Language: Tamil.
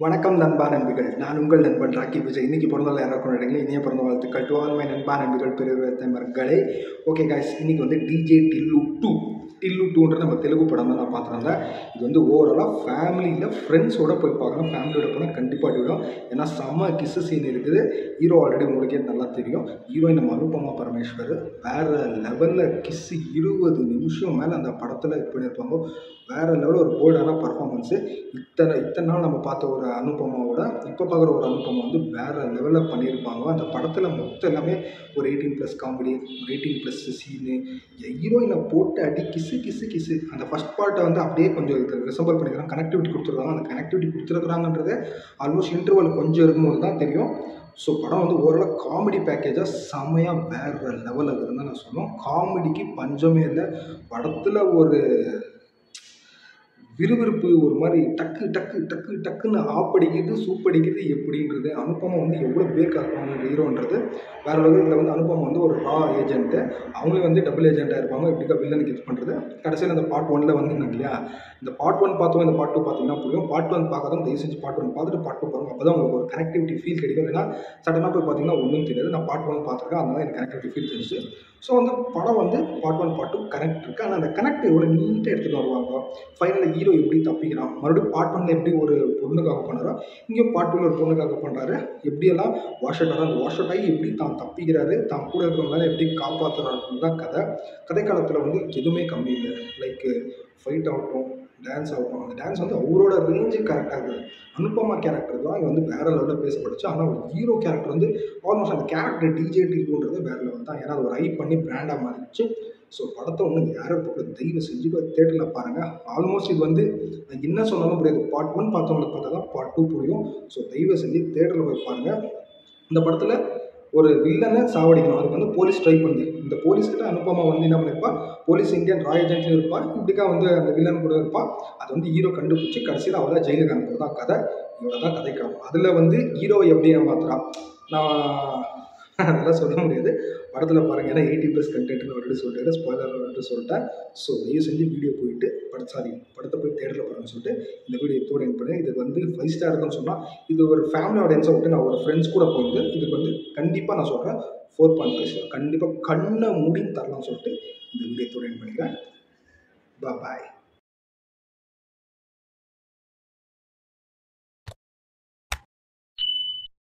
வணக்கம் நண்பா நண்பிகள் நான் உங்கள் நண்பன் ராக்கி விஜய் இன்னைக்கு பிறந்தநாள் யாராக்கும் இடங்களே இனிய பிறந்த வாழ்த்துக்கள் டு ஆல் மை நண்பா நண்பிகள் பெருமர்களே ஓகே காய்ஸ் இன்னைக்கு வந்து டிஜே டில்லு டூ டில்லு டூன்ற நம்ம தெலுங்கு படம் தான் நான் பார்த்துருந்தேன் இது வந்து ஓவராலாக ஃபேமிலியில் ஃப்ரெண்ட்ஸோட போய் பார்க்கணும் ஃபேமிலியோட போனால் கண்டிப்பாக அடிவிடும் ஏன்னா செம்ம கிஸ்ஸு சீன் இருக்குது ஹீரோ ஆல்ரெடி உங்களுக்கே நல்லா தெரியும் ஹீரோயின் நம்ம அனுபமா பரமேஸ்வர் வேறு லெவலில் கிஸ்ஸு இருபது நிமிஷம் மேலே அந்த படத்தில் இது பண்ணியிருப்பாங்க வேறு லெவலில் ஒரு போல்டான பர்ஃபார்மன்ஸு இத்தனை இத்தனை நாள் நம்ம பார்த்த ஒரு அனுபமாவோட இப்போ பார்க்குற ஒரு அனுபமா வந்து வேறு லெவலில் பண்ணியிருப்பாங்க அந்த படத்தில் மொத்தம் எல்லாமே ஒரு எயிட்டீன் ப்ளஸ் காமெடி ஒரு எயிட்டீன் ப்ளஸ் சீனு ஹீரோயினை போட்டு அடி கிசு கிசு கிசு அந்த ஃபஸ்ட் பார்ட்டை வந்து அப்படியே கொஞ்சம் இது ரிசம்பர் பண்ணிக்கிறாங்க கனெக்டிவிட்டி கொடுத்துருக்காங்க அந்த கனெக்டிவிட்டி கொடுத்துருக்குறாங்கன்றது ஆல்மோஸ்ட் இன்டர்வல் கொஞ்சம் இருக்கும்போது தான் தெரியும் ஸோ படம் வந்து ஓரளவு காமெடி பேக்கேஜாக செமையாக வேறு லெவலில் இருக்குதுன்னு தான் நான் சொல்லுவேன் காமெடிக்கு பஞ்சமே இல்லை படத்தில் ஒரு விறுவிறுப்பு ஒரு மாதிரி டக்கு டக்கு டக்கு டக்குன்னு ஆப்படிக்குது சூப்படிக்குது எப்படின்றது அனுப்பமா வந்து எவ்வளோ பேக் ஆக்குவாங்க ஹீரோன்றது வேற அளவு இதில் வந்து அனுப்பமா வந்து ஒரு ரா ஏஜென்ட்டு அவங்களே வந்து டபுள் ஏஜென்ட்டாக இருப்பாங்க எப்படிக்கா வில்லனுக்கு இது பண்ணுறது கடைசியில் அந்த பார்ட் ஒனில் வந்துருந்தாங்க இல்லையா இந்த பார்ட் ஒன் பார்த்தோம் இந்த பார்ட் டூ பார்த்தீங்கன்னா புரியும் பார்ட் ஒன் பார்க்காதான் தயவு செஞ்சு பார்ட் ஒன் பார்த்துட்டு பார்ட் டூ பாருங்க அப்போ தான் உங்களுக்கு ஒரு கனெக்டிவிட்டி ஃபீல் கிடைக்கும் இல்லைன்னா சடனாக போய் பார்த்தீங்கன்னா ஒன்றும் தெரியாது நான் பார்ட் ஒன் பார்த்துருக்கேன் அதனால எனக்கு கனெக்டிவிட்டி ஃபீல் தெரிஞ்சு ஸோ வந்து படம் வந்து part one part two connect இருக்குது ஆனால் அந்த கனெக்ட் எவ்வளோ நீட்டாக எடுத்துகிட்டு வருவாங்க ஃபைனலில் ஹீரோ எப்படி தப்பிக்கிறான் மறுபடியும் பார்ட் ஒன்ல எப்படி ஒரு பொண்ணுக்காக பண்ணுறோ இங்கேயும் பார்ட் டூவில் ஒரு பொண்ணுக்காக பண்ணுறாரு எப்படியெல்லாம் வாஷ் அவுட் ஆகிறாங்க வாஷ் அவுட் ஆகி எப்படி தான் தப்பிக்கிறாரு தான் கூட இருக்கிறவங்களால எப்படி காப்பாற்றுறாருன்னு தான் கதை கதை காலத்தில் வந்து எதுவுமே கம்மி இல்லை லைக் ஃபைட் ஆகட்டும் டான்ஸ் ஆகட்டும் அந்த டான்ஸ் வந்து அவரோட ரேஞ்சு கரெக்டாக இருக்குது அனுப்பமா கேரக்டர் தான் இங்கே வந்து வேறு லெவலில் பேசப்பட்டுச்சு ஆனால் ஒரு ஹீரோ கேரக்டர் வந்து ஆல்மோஸ்ட் அந்த கேரக்டர் டிஜே டில்லுன்றது வேறு லெவல் தான் ஏன்னா அது ஒரு ஹைப் பண்ணி பிராண்டாக மாறிடுச்சு ஸோ படத்தை ஒன்று யாரும் போட்டு தயவு செஞ்சு போய் தேட்டரில் பாருங்கள் ஆல்மோஸ்ட் இது வந்து நான் என்ன சொன்னாலும் புரியாது பார்ட் ஒன் பார்த்தவங்களுக்கு பார்த்தா தான் பார்ட் டூ புரியும் ஸோ தயவு செஞ்சு தேட்டரில் போய் பாருங்கள் இந்த படத்தில் ஒரு வில்லனை சாவடிக்கணும் அதுக்கு வந்து போலீஸ் ட்ரை பண்ணுது இந்த போலீஸ்கிட்ட அனுப்பமா வந்து என்ன பண்ணிருப்பா போலீஸ் இந்தியன் ராய் ஏஜென்ட்லையும் இருப்பா இப்படிக்கா வந்து அந்த வில்லன் கூட இருப்பா அது வந்து ஹீரோ கண்டுபிடிச்சி கடைசியில் அவள் தான் ஜெயிலுக்கு அனுப்புறது தான் கதை இவ்வளோ தான் கதைக்களம் அதில் வந்து ஹீரோவை எப்படி ஏமாத்துறான் நான் அதெல்லாம் சொல்ல முடியாது படத்தில் பாருங்கள் ஏன்னா எயிட்டி ப்ளஸ் கண்டென்ட்னு ஆல்ரெடி சொல்லிட்டு ஸ்பாய்லர் ஆல்ரெடி சொல்லிட்டேன் ஸோ தயவு செஞ்சு வீடியோ போயிட்டு படம் சாரி படத்தை போய் தேட்டரில் பாருங்கன்னு சொல்லிட்டு இந்த வீடியோ இதோட என் பண்ணி இது வந்து ஃபைவ் ஸ்டார் இருக்குன்னு சொன்னால் இது ஒரு ஃபேமிலி ஆடியன்ஸை விட்டு நான் ஒரு ஃப்ரெண்ட்ஸ் கூட போயிட்டு இதுக்கு வந்து கண்டிப்பாக நான் சொல்கிறேன் ஃபோர் பாயிண்ட் ஃபைவ் கண்டிப்பாக கண்ணை மூடி தரலாம்னு சொல்லிட்டு இந்த வீடியோ இதோட என் பண்ணிக்கிறேன் பாய்